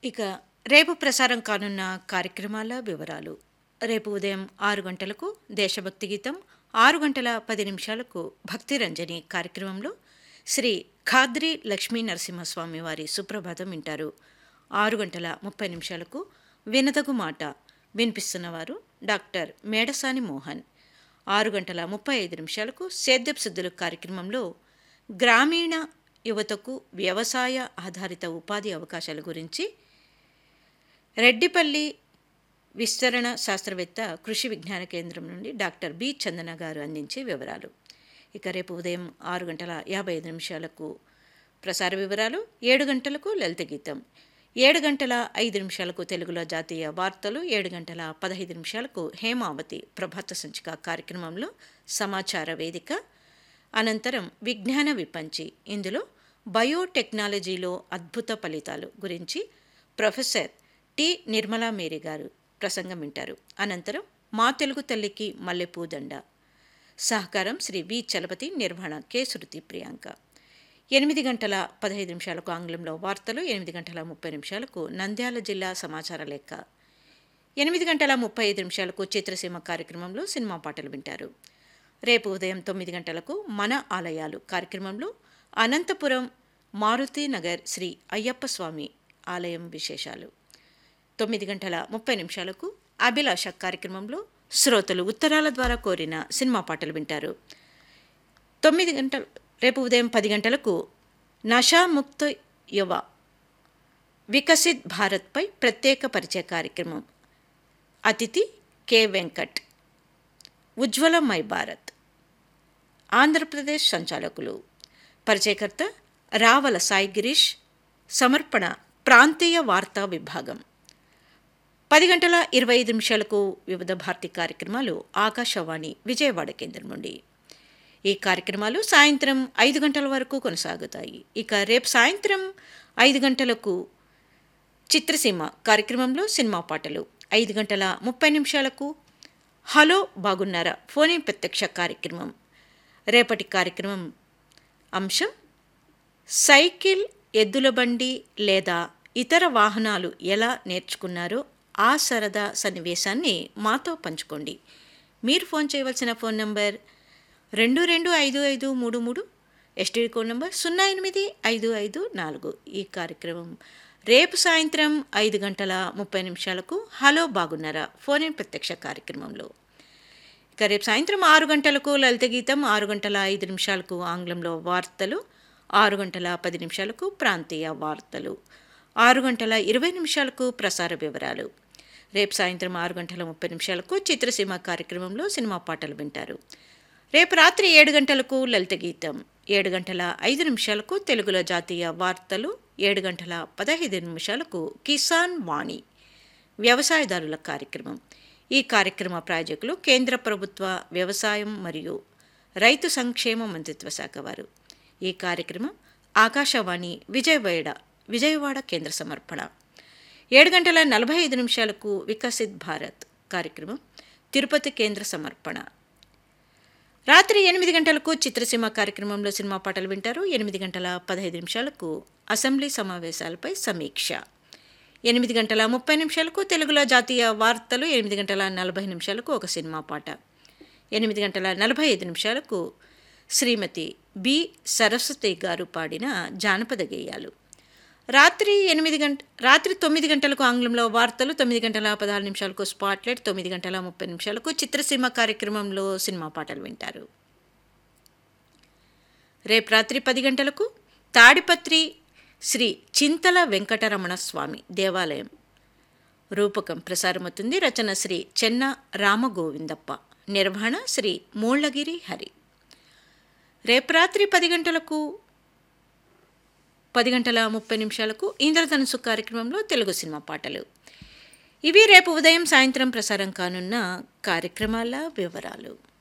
ఇక రేపు ప్రసారం కానున్న కార్యక్రమాల వివరాలు రేపు ఉదయం ఆరు గంటలకు దేశభక్తి గీతం ఆరు గంటల పది నిమిషాలకు భక్తి రంజని కార్యక్రమంలో శ్రీ ఖాద్రి లక్ష్మీ నరసింహస్వామి వారి సుప్రభాతం వింటారు ఆరు గంటల ముప్పై నిమిషాలకు వినదగు మాట వినిపిస్తున్నవారు డాక్టర్ మేడసాని మోహన్ ఆరు గంటల ముప్పై ఐదు నిమిషాలకు సేద్యపు సిద్ధులు కార్యక్రమంలో గ్రామీణ యువతకు వ్యవసాయ ఆధారిత ఉపాధి అవకాశాల గురించి రెడ్డిపల్లి విస్తరణ శాస్త్రవేత్త కృషి విజ్ఞాన కేంద్రం నుండి డాక్టర్ బి చందన గారు అందించే వివరాలు ఇక రేపు ఉదయం ఆరు గంటల యాభై ఐదు నిమిషాలకు ప్రసార వివరాలు ఏడు గంటలకు లలిత గీతం ఏడు గంటల ఐదు నిమిషాలకు తెలుగులో జాతీయ వార్తలు ఏడు గంటల పదహైదు నిమిషాలకు హేమావతి ప్రభాత సంచిక కార్యక్రమంలో సమాచార వేదిక అనంతరం విజ్ఞాన విపంచి ఇందులో బయోటెక్నాలజీలో అద్భుత ఫలితాలు గురించి ప్రొఫెసర్ టి నిర్మలా మేరీ గారు ప్రసంగం వింటారు అనంతరం మా తెలుగు తల్లికి మల్లెపూదండ సహకారం శ్రీ వి చలపతి నిర్వహణ కె శృతి ప్రియాంక ఎనిమిది గంటల పదహైదు నిమిషాలకు ఆంగ్లంలో వార్తలు ఎనిమిది గంటల ముప్పై నిమిషాలకు నంద్యాల జిల్లా సమాచార లెక్క ఎనిమిది గంటల ముప్పై ఐదు నిమిషాలకు చిత్రసీమ కార్యక్రమంలో సినిమా పాటలు వింటారు రేపు ఉదయం తొమ్మిది గంటలకు మన ఆలయాలు కార్యక్రమంలో అనంతపురం మారుతి నగర్ శ్రీ అయ్యప్ప స్వామి ఆలయం విశేషాలు తొమ్మిది గంటల ముప్పై నిమిషాలకు అభిలాష కార్యక్రమంలో శ్రోతలు ఉత్తరాల ద్వారా కోరిన సినిమా పాటలు వింటారు తొమ్మిది గంటలు రేపు ఉదయం పది గంటలకు నషాముక్త యువ వికసిత్ భారత్పై ప్రత్యేక పరిచయ కార్యక్రమం అతిథి కె వెంకట్ ఉజ్వల మై భారత్ ఆంధ్రప్రదేశ్ సంచాలకులు పరిచయకర్త రావల సాయి గిరీష్ సమర్పణ ప్రాంతీయ వార్తా విభాగం పది గంటల ఇరవై ఐదు నిమిషాలకు వివిధ భారతి కార్యక్రమాలు ఆకాశవాణి విజయవాడ కేంద్రం నుండి ఈ కార్యక్రమాలు సాయంత్రం ఐదు గంటల వరకు కొనసాగుతాయి ఇక రేపు సాయంత్రం ఐదు గంటలకు చిత్రసీమ కార్యక్రమంలో సినిమా పాటలు ఐదు గంటల ముప్పై నిమిషాలకు హలో బాగున్నారా ఫోన్ ప్రత్యక్ష కార్యక్రమం రేపటి కార్యక్రమం అంశం సైకిల్ ఎద్దుల బండి లేదా ఇతర వాహనాలు ఎలా నేర్చుకున్నారో ఆ సరదా సన్నివేశాన్ని మాతో పంచుకోండి మీరు ఫోన్ చేయవలసిన ఫోన్ నంబర్ రెండు రెండు ఐదు ఐదు మూడు మూడు ఎస్టీడీ కోడ్ నంబర్ సున్నా ఎనిమిది ఐదు ఐదు నాలుగు ఈ కార్యక్రమం రేపు సాయంత్రం ఐదు గంటల ముప్పై నిమిషాలకు హలో బాగున్నారా ఫోన్ ఇన్ ప్రత్యక్ష కార్యక్రమంలో ఇక రేపు సాయంత్రం ఆరు గంటలకు లలిత గీతం ఆరు గంటల ఐదు నిమిషాలకు ఆంగ్లంలో వార్తలు ఆరు గంటల పది నిమిషాలకు ప్రాంతీయ వార్తలు ఆరు గంటల ఇరవై నిమిషాలకు ప్రసార వివరాలు రేపు సాయంత్రం ఆరు గంటల ముప్పై నిమిషాలకు చిత్రసీమ కార్యక్రమంలో సినిమా పాటలు వింటారు రేపు రాత్రి ఏడు గంటలకు లలిత గీతం ఏడు గంటల ఐదు నిమిషాలకు తెలుగులో జాతీయ వార్తలు ఏడు గంటల పదహైదు నిమిషాలకు కిసాన్ వాణి వ్యవసాయదారుల కార్యక్రమం ఈ కార్యక్రమ ప్రాయోజకులు కేంద్ర ప్రభుత్వ వ్యవసాయం మరియు రైతు సంక్షేమ మంత్రిత్వ శాఖ వారు ఈ కార్యక్రమం ఆకాశవాణి విజయవాడ విజయవాడ కేంద్ర సమర్పణ ఏడు గంటల నలభై ఐదు నిమిషాలకు వికసిత్ భారత్ కార్యక్రమం తిరుపతి కేంద్ర సమర్పణ రాత్రి ఎనిమిది గంటలకు చిత్రసీమ కార్యక్రమంలో సినిమా పాటలు వింటారు ఎనిమిది గంటల పదహైదు నిమిషాలకు అసెంబ్లీ సమావేశాలపై సమీక్ష ఎనిమిది గంటల ముప్పై నిమిషాలకు తెలుగులో జాతీయ వార్తలు ఎనిమిది గంటల నలభై నిమిషాలకు ఒక సినిమా పాట ఎనిమిది గంటల నలభై ఐదు నిమిషాలకు శ్రీమతి బి సరస్వతి గారు పాడిన జానపద గేయాలు రాత్రి ఎనిమిది గంట రాత్రి తొమ్మిది గంటలకు ఆంగ్లంలో వార్తలు తొమ్మిది గంటల పదహారు నిమిషాలకు స్పాట్లైట్ తొమ్మిది గంటల ముప్పై నిమిషాలకు చిత్రసీమ కార్యక్రమంలో సినిమా పాటలు వింటారు రేపు రాత్రి పది గంటలకు తాడిపత్రి శ్రీ చింతల వెంకటరమణ స్వామి దేవాలయం రూపకం ప్రసారమవుతుంది రచన శ్రీ చెన్న రామగోవిందప్ప నిర్వహణ శ్రీ మూళ్ళగిరి హరి రేపు రాత్రి పది గంటలకు పది గంటల ముప్పై నిమిషాలకు ఇంద్రధనుసు కార్యక్రమంలో తెలుగు సినిమా పాటలు ఇవి రేపు ఉదయం సాయంత్రం ప్రసారం కానున్న కార్యక్రమాల వివరాలు